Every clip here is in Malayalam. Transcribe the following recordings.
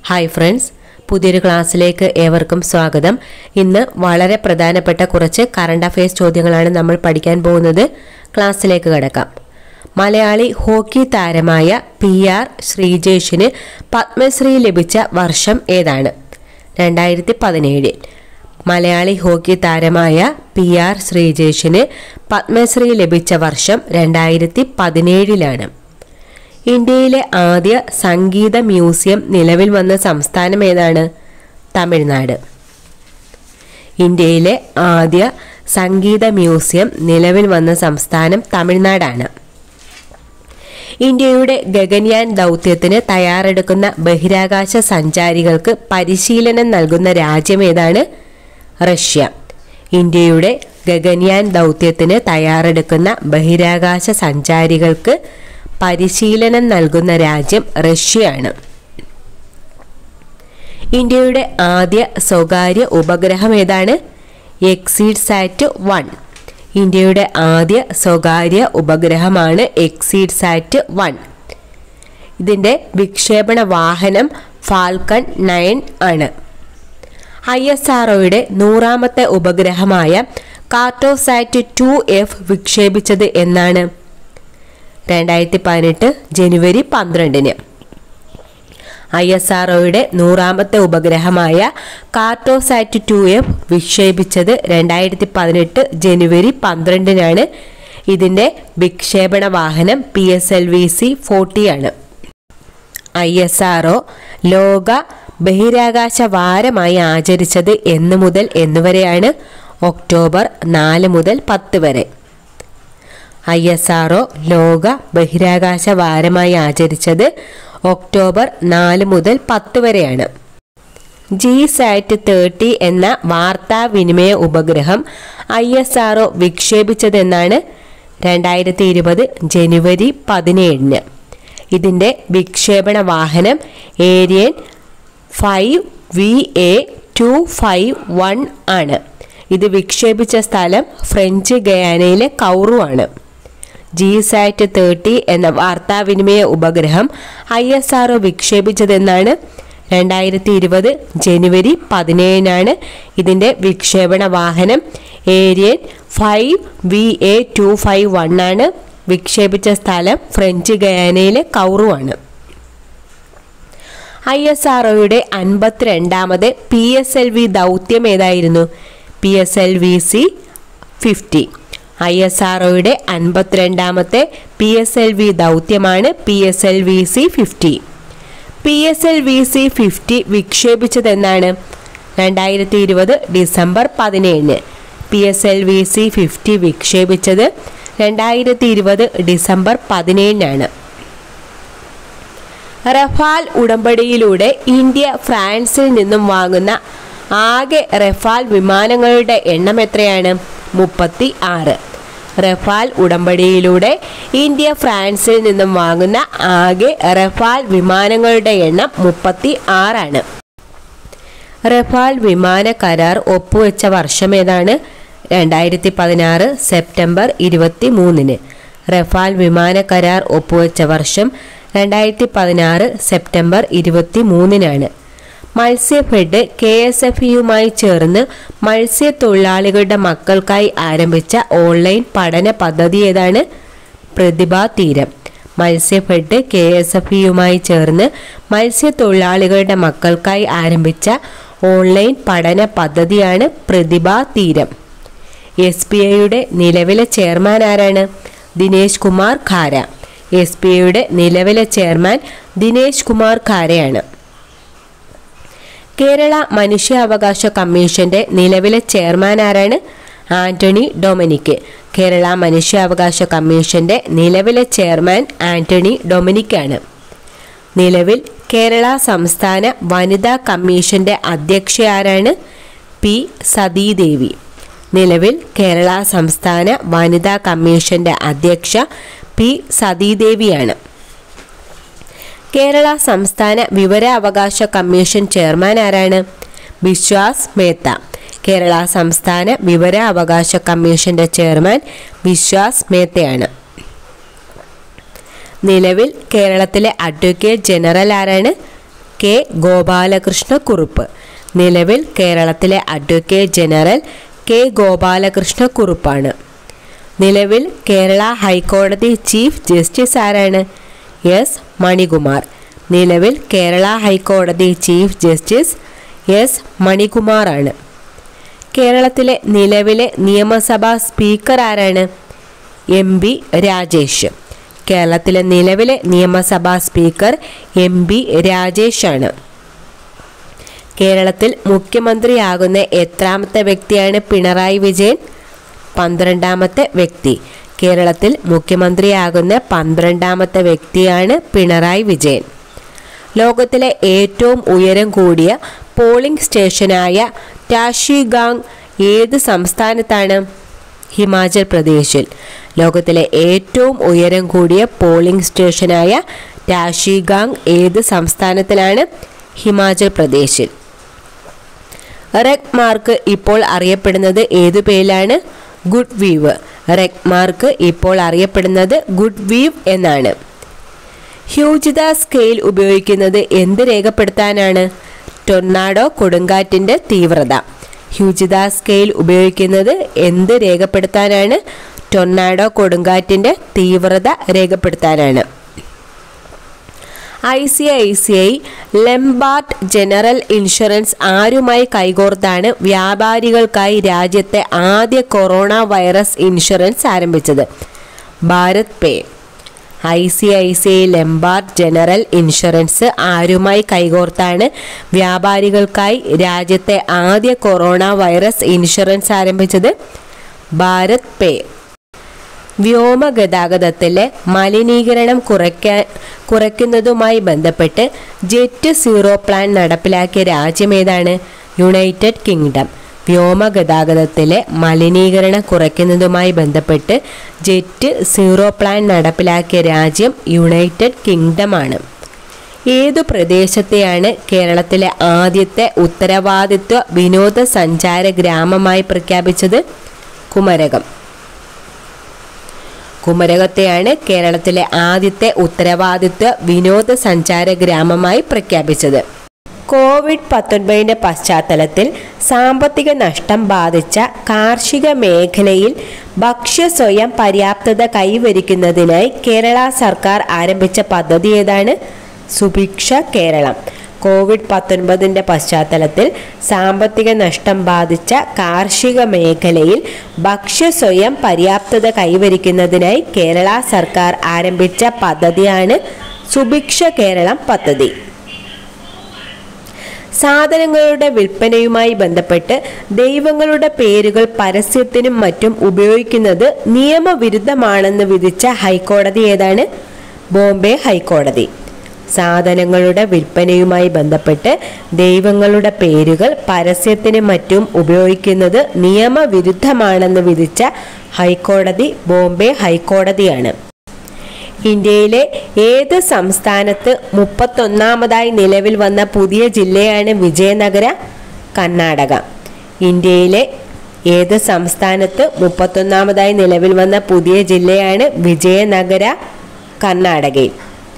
ഹായ് ഫ്രണ്ട്സ് പുതിയൊരു ക്ലാസ്സിലേക്ക് ഏവർക്കും സ്വാഗതം ഇന്ന് വളരെ പ്രധാനപ്പെട്ട കുറച്ച് കറണ്ട് അഫയേഴ്സ് ചോദ്യങ്ങളാണ് നമ്മൾ പഠിക്കാൻ പോകുന്നത് ക്ലാസ്സിലേക്ക് കിടക്കാം മലയാളി ഹോക്കി താരമായ പി ആർ ശ്രീജേഷിന് പത്മശ്രീ ലഭിച്ച വർഷം ഏതാണ് രണ്ടായിരത്തി പതിനേഴിൽ മലയാളി ഹോക്കി താരമായ പി ആർ ശ്രീജേഷിന് പത്മശ്രീ ലഭിച്ച വർഷം രണ്ടായിരത്തി പതിനേഴിലാണ് ഇന്ത്യയിലെ ആദ്യ സംഗീത മ്യൂസിയം നിലവിൽ വന്ന സംസ്ഥാനം ഏതാണ് തമിഴ്നാട് ഇന്ത്യയിലെ ആദ്യ സംഗീത മ്യൂസിയം നിലവിൽ വന്ന സംസ്ഥാനം തമിഴ്നാടാണ് ഇന്ത്യയുടെ ഗഗൻയാൻ ദൗത്യത്തിന് തയ്യാറെടുക്കുന്ന ബഹിരാകാശ സഞ്ചാരികൾക്ക് പരിശീലനം നൽകുന്ന രാജ്യം ഏതാണ് റഷ്യ ഇന്ത്യയുടെ ഗഗൻയാൻ ദൗത്യത്തിന് തയ്യാറെടുക്കുന്ന ബഹിരാകാശ സഞ്ചാരികൾക്ക് പരിശീലനം നൽകുന്ന രാജ്യം റഷ്യയാണ് ഇന്ത്യയുടെ ആദ്യ സ്വകാര്യ ഉപഗ്രഹം ഏതാണ് എക്സീഡ് സാറ്റ് വൺ ഇന്ത്യയുടെ ആദ്യ സ്വകാര്യ ഉപഗ്രഹമാണ് എക്സീഡ് സാറ്റ് വൺ ഇതിൻ്റെ വിക്ഷേപണ വാഹനം ഫാൽക്കൺ നയൻ ആണ് ഐ എസ് ആർഒയുടെ നൂറാമത്തെ ഉപഗ്രഹമായ കാർട്ടോസാറ്റ് ടു എഫ് വിക്ഷേപിച്ചത് എന്നാണ് രണ്ടായിരത്തി പതിനെട്ട് ജനുവരി പന്ത്രണ്ടിന് ഐ എസ് ആർഒയുടെ നൂറാമത്തെ ഉപഗ്രഹമായ കാർട്ടോസാറ്റ് ടു എഫ് വിക്ഷേപിച്ചത് രണ്ടായിരത്തി പതിനെട്ട് ജനുവരി പന്ത്രണ്ടിനാണ് ഇതിൻ്റെ വിക്ഷേപണ വാഹനം P S L V C ഫോർട്ടിയാണ് ഐ എസ് ആർഒ ലോക ബഹിരാകാശ വാരമായി ആചരിച്ചത് എന്ന് മുതൽ എന്നുവരെയാണ് ഒക്ടോബർ നാല് മുതൽ പത്ത് വരെ ഐ എസ് ആർഒ ലോക ബഹിരാകാശ വാരമായി ആചരിച്ചത് ഒക്ടോബർ നാല് മുതൽ പത്ത് വരെയാണ് ജി സാറ്റ് തേർട്ടി എന്ന വാർത്താവിനിമയ ഉപഗ്രഹം ഐ എസ് ആർഒ വിക്ഷേപിച്ചതെന്നാണ് രണ്ടായിരത്തി ഇരുപത് ജനുവരി പതിനേഴിന് ഇതിൻ്റെ വിക്ഷേപണ വാഹനം Ariane five V A two five one ആണ് ഇത് വിക്ഷേപിച്ച സ്ഥലം ഫ്രഞ്ച് ഗയാനയിലെ കൗറു ആണ് ജി സാറ്റ് തേർട്ടി എന്ന വാർത്താവിനിമയ ഉപഗ്രഹം ഐ എസ് ആർ വിക്ഷേപിച്ചതെന്നാണ് രണ്ടായിരത്തി ഇരുപത് ജനുവരി പതിനേഴിനാണ് ഇതിൻ്റെ വിക്ഷേപണ വാഹനം Ariane five V A two five one ആണ് വിക്ഷേപിച്ച സ്ഥലം ഫ്രഞ്ച് ഗയാനയിലെ കൗറു ആണ് ഐ എസ് ആർഒയുടെ അൻപത്തിരണ്ടാമത് പി എസ് എൽ വി ദൗത്യം ഏതായിരുന്നു P S L V C fifty I S ആർഒയുടെ അൻപത്തിരണ്ടാമത്തെ പി എസ് എൽ വി ദൗത്യമാണ് P S L V C fifty P S L V C fifty വിക്ഷേപിച്ചതെന്നാണ് രണ്ടായിരത്തി ഇരുപത് ഡിസംബർ പതിനേഴിന് P S L V C fifty വിക്ഷേപിച്ചത് രണ്ടായിരത്തി ഇരുപത് ഡിസംബർ പതിനേഴിനാണ് റഫാൽ ഉടമ്പടിയിലൂടെ ഇന്ത്യ ഫ്രാൻസിൽ നിന്നും വാങ്ങുന്ന ആകെ റഫാൽ വിമാനങ്ങളുടെ എണ്ണം എത്രയാണ് മുപ്പത്തി ആറ് റഫാൽ ഉടമ്പടിയിലൂടെ ഇന്ത്യ ഫ്രാൻസിൽ നിന്നും വാങ്ങുന്ന ആകെ റഫാൽ വിമാനങ്ങളുടെ എണ്ണം മുപ്പത്തി ആറാണ് റഫാൽ വിമാന കരാർ ഒപ്പുവെച്ച വർഷം ഏതാണ് രണ്ടായിരത്തി പതിനാറ് സെപ്റ്റംബർ ഇരുപത്തി മൂന്നിന് റഫാൽ വിമാന കരാർ ഒപ്പുവെച്ച വർഷം രണ്ടായിരത്തി പതിനാറ് സെപ്റ്റംബർ ഇരുപത്തി മൂന്നിനാണ് മത്സ്യഫെഡ് കെ എസ് എഫ് ഇയുമായി ചേർന്ന് മത്സ്യത്തൊഴിലാളികളുടെ മക്കൾക്കായി ആരംഭിച്ച ഓൺലൈൻ പഠന പദ്ധതി ഏതാണ് Prathibha Theeram Matsyafed K S F ഇയുമായി ചേർന്ന് മത്സ്യത്തൊഴിലാളികളുടെ മക്കൾക്കായി ആരംഭിച്ച ഓൺലൈൻ പഠന പദ്ധതിയാണ് പ്രതിഭാ തീരം എസ് ബി ഐയുടെ നിലവിലെ ചെയർമാൻ ആരാണ് ദിനേശ് കുമാർ ഖാര എസ് ബി ഐയുടെ നിലവിലെ ചെയർമാൻ ദിനേശ് കുമാർ ഖാരയാണ് കേരള മനുഷ്യാവകാശ കമ്മീഷന്റെ നിലവിലെ ചെയർമാൻ ആരാണ് ആന്റണി ഡൊമിനിക് കേരള മനുഷ്യാവകാശ കമ്മീഷന്റെ നിലവിലെ ചെയർമാൻ ആന്റണി ഡൊമിനിക് ആണ് നിലവിൽ കേരള സംസ്ഥാന വനിതാ കമ്മീഷന്റെ അധ്യക്ഷ ആരാണ് പി സതീദേവി നിലവിൽ കേരള സംസ്ഥാന വനിതാ കമ്മീഷന്റെ അധ്യക്ഷ പി സതീദേവിയാണ് കേരള സംസ്ഥാന വിവരാവകാശ കമ്മീഷൻ ചെയർമാൻ ആരാണ് വിശ്വാസ് മേത്ത കേരള സംസ്ഥാന വിവരാവകാശ കമ്മീഷന്റെ ചെയർമാൻ വിശ്വാസ് മേത്തയാണ് നിലവിൽ കേരളത്തിലെ അഡ്വക്കേറ്റ് ജനറൽ ആരാണ് കെ ഗോപാലകൃഷ്ണ കുറുപ്പ് നിലവിൽ കേരളത്തിലെ അഡ്വക്കേറ്റ് ജനറൽ കെ ഗോപാലകൃഷ്ണ കുറുപ്പാണ് നിലവിൽ കേരള ഹൈക്കോടതി ചീഫ് ജസ്റ്റിസ് ആരാണ് എസ് മണികുമാർ നിലവിൽ കേരള ഹൈക്കോടതി ചീഫ് ജസ്റ്റിസ് എസ് മണികുമാറാണ് കേരളത്തിലെ നിലവിലെ നിയമസഭാ സ്പീക്കർ ആരാണ് എം ബി രാജേഷ് കേരളത്തിലെ നിലവിലെ നിയമസഭാ സ്പീക്കർ എം ബി രാജേഷാണ് കേരളത്തിൽ മുഖ്യമന്ത്രിയാകുന്ന എത്രാമത്തെ വ്യക്തിയാണ് പിണറായി വിജയൻ പന്ത്രണ്ടാമത്തെ വ്യക്തി കേരളത്തിൽ മുഖ്യമന്ത്രിയാകുന്ന പന്ത്രണ്ടാമത്തെ വ്യക്തിയാണ് പിണറായി വിജയൻ ലോകത്തിലെ ഏറ്റവും ഉയരം കൂടിയ പോളിംഗ് സ്റ്റേഷനായ ടാഷിഗാങ് ഏത് സംസ്ഥാനത്താണ് ഹിമാചൽ പ്രദേശിൽ ലോകത്തിലെ ഏറ്റവും ഉയരം കൂടിയ പോളിംഗ് സ്റ്റേഷനായ ടാഷിഗാങ് ഏത് സംസ്ഥാനത്തിലാണ് ഹിമാചൽ പ്രദേശിൽ റെക് മാർക്ക് ഇപ്പോൾ അറിയപ്പെടുന്നത് ഏതു പേരിലാണ് ഗുഡ് വീവ് റെക് മാർക്ക് ഇപ്പോൾ അറിയപ്പെടുന്നത് ഗുഡ് വീവ് എന്നാണ് ഹ്യൂജിത സ്കെയിൽ ഉപയോഗിക്കുന്നത് എന്ത് രേഖപ്പെടുത്താനാണ് ടൊർണാഡോ കൊടുങ്കാറ്റിൻ്റെ തീവ്രത ഹ്യൂജിത സ്കെയിൽ ഉപയോഗിക്കുന്നത് എന്ത് രേഖപ്പെടുത്താനാണ് ടൊർണാഡോ കൊടുങ്കാറ്റിൻ്റെ തീവ്രത രേഖപ്പെടുത്താനാണ് I C I C I Lombard general insurance ആരുമായി കൈകോർത്താണ് വ്യാപാരികൾക്കായി രാജ്യത്തെ ആദ്യ കൊറോണ വൈറസ് ഇൻഷുറൻസ് ആരംഭിച്ചത് Bharat Pe I C I C I Lombard general insurance ആരുമായി കൈകോർത്താണ് വ്യാപാരികൾക്കായി രാജ്യത്തെ ആദ്യ കൊറോണ വൈറസ് ഇൻഷുറൻസ് ആരംഭിച്ചത് ഭാരത് പേ വ്യോമഗതാഗതത്തിലെ മലിനീകരണം കുറയ്ക്കാൻ കുറയ്ക്കുന്നതുമായി ബന്ധപ്പെട്ട് ജെറ്റ് സീറോ പ്ലാൻ നടപ്പിലാക്കിയ രാജ്യമേതാണ് യുണൈറ്റഡ് കിങ്ഡം വ്യോമഗതാഗതത്തിലെ മലിനീകരണം കുറയ്ക്കുന്നതുമായി ബന്ധപ്പെട്ട് ജെറ്റ് സീറോ പ്ലാൻ നടപ്പിലാക്കിയ രാജ്യം യുണൈറ്റഡ് കിങ്ഡമാണ് ഏതു പ്രദേശത്തെയാണ് കേരളത്തിലെ ആദ്യത്തെ ഉത്തരവാദിത്വ വിനോദസഞ്ചാര ഗ്രാമമായി പ്രഖ്യാപിച്ചത് കുമരകം കുമരകത്തെയാണ് കേരളത്തിലെ ആദ്യത്തെ ഉത്തരവാദിത്വ വിനോദസഞ്ചാര ഗ്രാമമായി പ്രഖ്യാപിച്ചത് കോവിഡ് പത്തൊൻപതിൻ്റെ പശ്ചാത്തലത്തിൽ സാമ്പത്തിക നഷ്ടം ബാധിച്ച കാർഷിക മേഖലയിൽ ഭക്ഷ്യ സ്വയം പര്യാപ്തത കൈവരിക്കുന്നതിനായി കേരള സർക്കാർ ആരംഭിച്ച പദ്ധതി ഏതാണ് സുഭിക്ഷ കേരളം കോവിഡ് പത്തൊൻപതിൻ്റെ പശ്ചാത്തലത്തിൽ സാമ്പത്തിക നഷ്ടം ബാധിച്ച കാർഷിക മേഖലയിൽ ഭക്ഷ്യ സ്വയം പര്യാപ്തത കൈവരിക്കുന്നതിനായി കേരള സർക്കാർ ആരംഭിച്ച പദ്ധതിയാണ് സുഭിക്ഷ കേരളം പദ്ധതി സാധനങ്ങളുടെ വിൽപ്പനയുമായി ബന്ധപ്പെട്ട് ദൈവങ്ങളുടെ പേരുകൾ പരസ്യത്തിനും മറ്റും ഉപയോഗിക്കുന്നത് നിയമവിരുദ്ധമാണെന്ന് വിധിച്ച ഹൈക്കോടതി ഏതാണ് ബോംബെ ഹൈക്കോടതി സാധനങ്ങളുടെ വിൽപ്പനയുമായി ബന്ധപ്പെട്ട് ദൈവങ്ങളുടെ പേരുകൾ പരസ്യത്തിനും മറ്റും ഉപയോഗിക്കുന്നത് നിയമവിരുദ്ധമാണെന്ന് വിധിച്ച ഹൈക്കോടതി ബോംബെ ഹൈക്കോടതിയാണ് ഇന്ത്യയിലെ ഏത് സംസ്ഥാനത്ത് മുപ്പത്തൊന്നാമതായി നിലവിൽ വന്ന പുതിയ ജില്ലയാണ് വിജയനഗര കർണാടക ഇന്ത്യയിലെ ഏത് സംസ്ഥാനത്ത് മുപ്പത്തൊന്നാമതായി നിലവിൽ വന്ന പുതിയ ജില്ലയാണ് വിജയനഗര കർണാടകയിൽ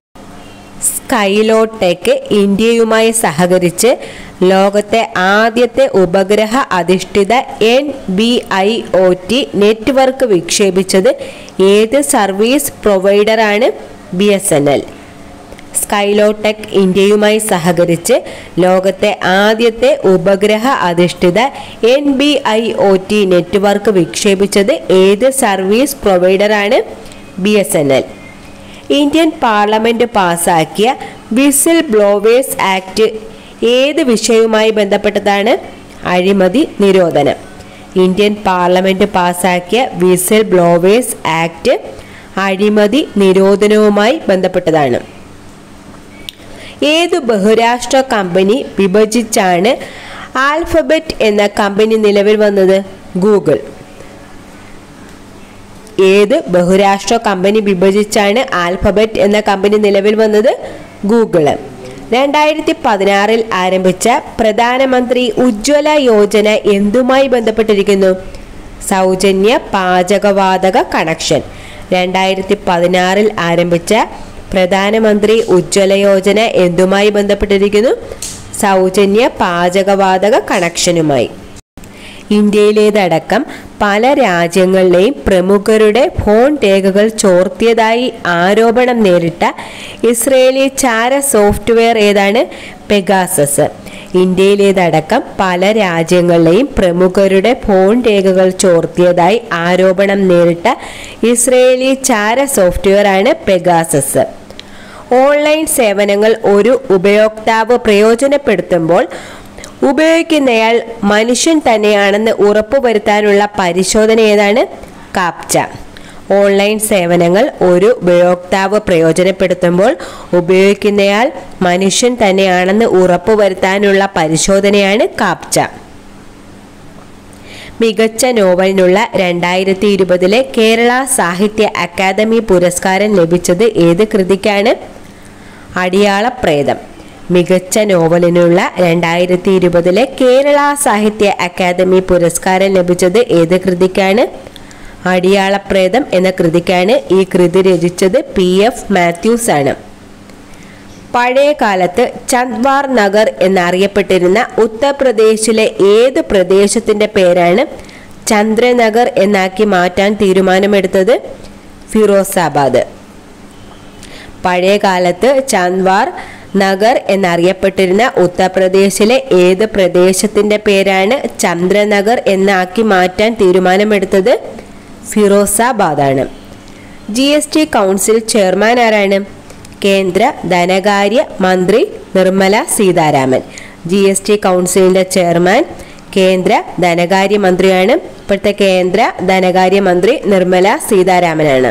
സ്കൈലോടെക് ഇന്ത്യയുമായി സഹകരിച്ച് ലോകത്തെ ആദ്യത്തെ ഉപഗ്രഹ അധിഷ്ഠിത N B I O T network വിക്ഷേപിച്ചത് ഏത് സർവീസ് പ്രൊവൈഡറാണ് B S N L Skylotech ഇന്ത്യയുമായി സഹകരിച്ച് ലോകത്തെ ആദ്യത്തെ ഉപഗ്രഹ അധിഷ്ഠിത N B I O T network വിക്ഷേപിച്ചത് ഏത് സർവീസ് പ്രൊവൈഡറാണ് B S N L Indian parliament പാസാക്കിയ വിസിൽ ബ്ലോവേഴ്സ് ആക്ട് ഏത് വിഷയവുമായി ബന്ധപ്പെട്ടതാണ് അഴിമതി നിരോധനം ഇന്ത്യൻ പാർലമെന്റ് പാസാക്കിയ വിസിൽ ബ്ലോവേഴ്സ് ആക്ട് അഴിമതി നിരോധനവുമായി ബന്ധപ്പെട്ടതാണ് ഏതു ബഹുരാഷ്ട്ര കമ്പനി വിഭജിച്ചാണ് ആൽഫബറ്റ് എന്ന കമ്പനി നിലവിൽ വന്നത് ഗൂഗിൾ ഏത് ബഹുരാഷ്ട്ര കമ്പനി വിഭജിച്ചാണ് ആൽഫബറ്റ് എന്ന കമ്പനി നിലവിൽ വന്നത് ഗൂഗിള് രണ്ടായിരത്തി പതിനാറിൽ ആരംഭിച്ച പ്രധാനമന്ത്രി ഉജ്ജ്വല യോജന എന്തുമായി ബന്ധപ്പെട്ടിരിക്കുന്നു സൗജന്യ പാചകവാതക കണക്ഷൻ രണ്ടായിരത്തി പതിനാറിൽ ആരംഭിച്ച പ്രധാനമന്ത്രി ഉജ്ജ്വല യോജന എന്തുമായി ബന്ധപ്പെട്ടിരിക്കുന്നു സൗജന്യ പാചകവാതക കണക്ഷനുമായി ഇന്ത്യയിലേതടക്കം പല രാജ്യങ്ങളിലെയും പ്രമുഖരുടെ ഫോൺ രേഖകൾ ചോർത്തിയതായി ആരോപണം നേരിട്ട ഇസ്രയേലി ചാര സോഫ്റ്റ്വെയർ ഏതാണ് പെഗാസസ് ഇന്ത്യയിലേതടക്കം പല രാജ്യങ്ങളിലെയും പ്രമുഖരുടെ ഫോൺ രേഖകൾ ചോർത്തിയതായി ആരോപണം നേരിട്ട ഇസ്രയേലി ചാര സോഫ്റ്റ്വെയർ ആണ് പെഗാസസ് ഓൺലൈൻ സേവനങ്ങൾ ഒരു ഉപയോക്താവ് പ്രയോജനപ്പെടുത്തുമ്പോൾ ഉപയോഗിക്കുന്നയാൾ മനുഷ്യൻ തന്നെയാണെന്ന് ഉറപ്പുവരുത്താനുള്ള പരിശോധന ഏതാണ് കാപ്ച ഓൺലൈൻ സേവനങ്ങൾ ഒരു ഉപയോക്താവ് പ്രയോജനപ്പെടുത്തുമ്പോൾ ഉപയോഗിക്കുന്നയാൾ മനുഷ്യൻ തന്നെയാണെന്ന് ഉറപ്പുവരുത്താനുള്ള പരിശോധനയാണ് കാപ്ച മികച്ച നോവലിനുള്ള രണ്ടായിരത്തി ഇരുപതിലെ കേരള സാഹിത്യ അക്കാദമി പുരസ്കാരം ലഭിച്ചത് ഏത് കൃതിക്കാണ് അടിയാളപ്രേതം മികച്ച നോവലിനുള്ള രണ്ടായിരത്തി ഇരുപതിലെ കേരള സാഹിത്യ അക്കാദമി പുരസ്കാരം ലഭിച്ചത് ഏത് കൃതിക്കാണ് അടിയാളപ്രേതം എന്ന കൃതിക്കാണ് ഈ കൃതി രചിച്ചത് പി എഫ് മാത്യൂസ് ആണ് പഴയ കാലത്ത് ചന്ദ്വാർ നഗർ എന്നറിയപ്പെട്ടിരുന്ന ഉത്തർപ്രദേശിലെ ഏത് പ്രദേശത്തിന്റെ പേരാണ് ചന്ദ്രനഗർ എന്നാക്കി മാറ്റാൻ തീരുമാനമെടുത്തത് ഫിറോസാബാദ് പഴയ കാലത്ത് ചന്ദ്വാർ നഗർ എന്നറിയപ്പെട്ടിരുന്ന ഉത്തർപ്രദേശിലെ ഏത് പ്രദേശത്തിന്റെ പേരാണ് ചന്ദ്രനഗർ എന്നാക്കി മാറ്റാൻ തീരുമാനമെടുത്തത് ഫിറോസാബാദാണ് G S T council chairman ആരാണ് കേന്ദ്ര ധനകാര്യ മന്ത്രി Nirmala Sitharaman G S T കൗൺസിലിന്റെ ചെയർമാൻ കേന്ദ്ര ധനകാര്യ മന്ത്രിയാണ് ഇപ്പോഴത്തെ കേന്ദ്ര ധനകാര്യ മന്ത്രി നിർമ്മല സീതാരാമനാണ്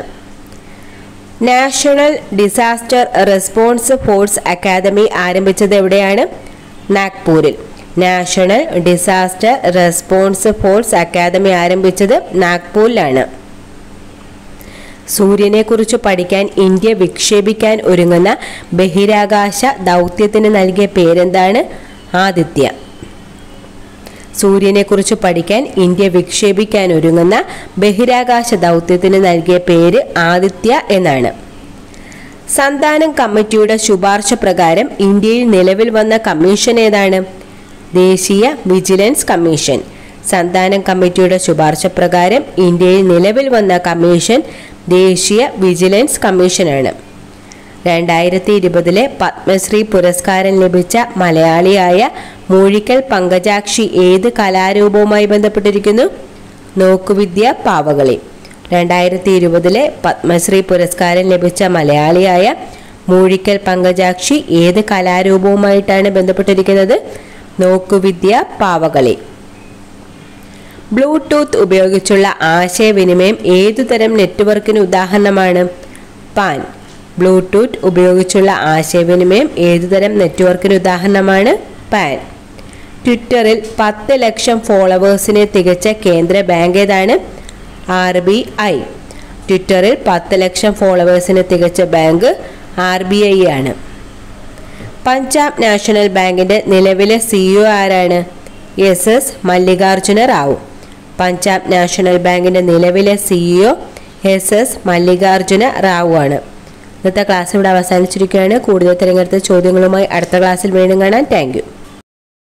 national disaster response force academy ആരംഭിച്ചത് എവിടെയാണ് നാഗ്പൂരിൽ national disaster response force academy ആരംഭിച്ചത് നാഗ്പൂരിലാണ് സൂര്യനെക്കുറിച്ച് പഠിക്കാൻ ഇന്ത്യ വിക്ഷേപിക്കാൻ ഒരുങ്ങുന്ന ബഹിരാകാശ ദൗത്യത്തിന് നൽകിയ പേരെന്താണ് ആദിത്യ സൂര്യനെക്കുറിച്ച് പഠിക്കാൻ ഇന്ത്യ വിക്ഷേപിക്കാൻ ഒരുങ്ങുന്ന ബഹിരാകാശ ദൗത്യത്തിന് നൽകിയ പേര് ആദിത്യ എന്നാണ് സന്താനം കമ്മിറ്റിയുടെ ശുപാർശ പ്രകാരം ഇന്ത്യയിൽ നിലവിൽ വന്ന കമ്മീഷൻ ഏതാണ് ദേശീയ വിജിലൻസ് കമ്മീഷൻ സന്താനം കമ്മിറ്റിയുടെ ശുപാർശ പ്രകാരം ഇന്ത്യയിൽ നിലവിൽ വന്ന കമ്മീഷൻ ദേശീയ വിജിലൻസ് കമ്മീഷനാണ് രണ്ടായിരത്തി ഇരുപതിലെ പത്മശ്രീ പുരസ്കാരം ലഭിച്ച മലയാളിയായ മൂഴിക്കൽ പങ്കജാക്ഷി ഏത് കലാരൂപവുമായി ബന്ധപ്പെട്ടിരിക്കുന്നു നോക്കുവിദ്യ പാവകളി രണ്ടായിരത്തി ഇരുപതിലെ പത്മശ്രീ പുരസ്കാരം ലഭിച്ച മലയാളിയായ മൂഴിക്കൽ പങ്കജാക്ഷി ഏത് കലാരൂപവുമായിട്ടാണ് ബന്ധപ്പെട്ടിരിക്കുന്നത് നോക്കുവിദ്യ പാവകളി ബ്ലൂടൂത്ത് ഉപയോഗിച്ചുള്ള ആശയവിനിമയം ഏതുതരം നെറ്റ്വർക്കിന് ഉദാഹരണമാണ് പാൻ ബ്ലൂടൂത്ത് ഉപയോഗിച്ചുള്ള ആശയവിനിമയം ഏതുതരം നെറ്റ്വർക്കിന് ഉദാഹരണമാണ് പാൻ ട്വിറ്ററിൽ പത്ത് ലക്ഷം ഫോളോവേഴ്സിനെ തികച്ച കേന്ദ്ര ബാങ്ക് ഏതാണ് ആർ ബി ഐ ട്വിറ്ററിൽ പത്ത് ലക്ഷം ഫോളോവേഴ്സിനെ തികച്ച ബാങ്ക് ആർ ബി ഐ ആണ് പഞ്ചാബ് നാഷണൽ ബാങ്കിന്റെ നിലവിലെ സിഇഒ ആരാണ് S S Mallikarjuna Rao Punjab national ബാങ്കിന്റെ നിലവിലെ CEO S S Mallikarjuna Rao ആണ് ഇന്നത്തെ ക്ലാസ് ഇവിടെ അവസാനിച്ചിരിക്കുകയാണ് കൂടുതൽ തിരഞ്ഞെടുത്ത ചോദ്യങ്ങളുമായി അടുത്ത ക്ലാസ്സിൽ വീണ്ടും കാണാൻ താങ്ക്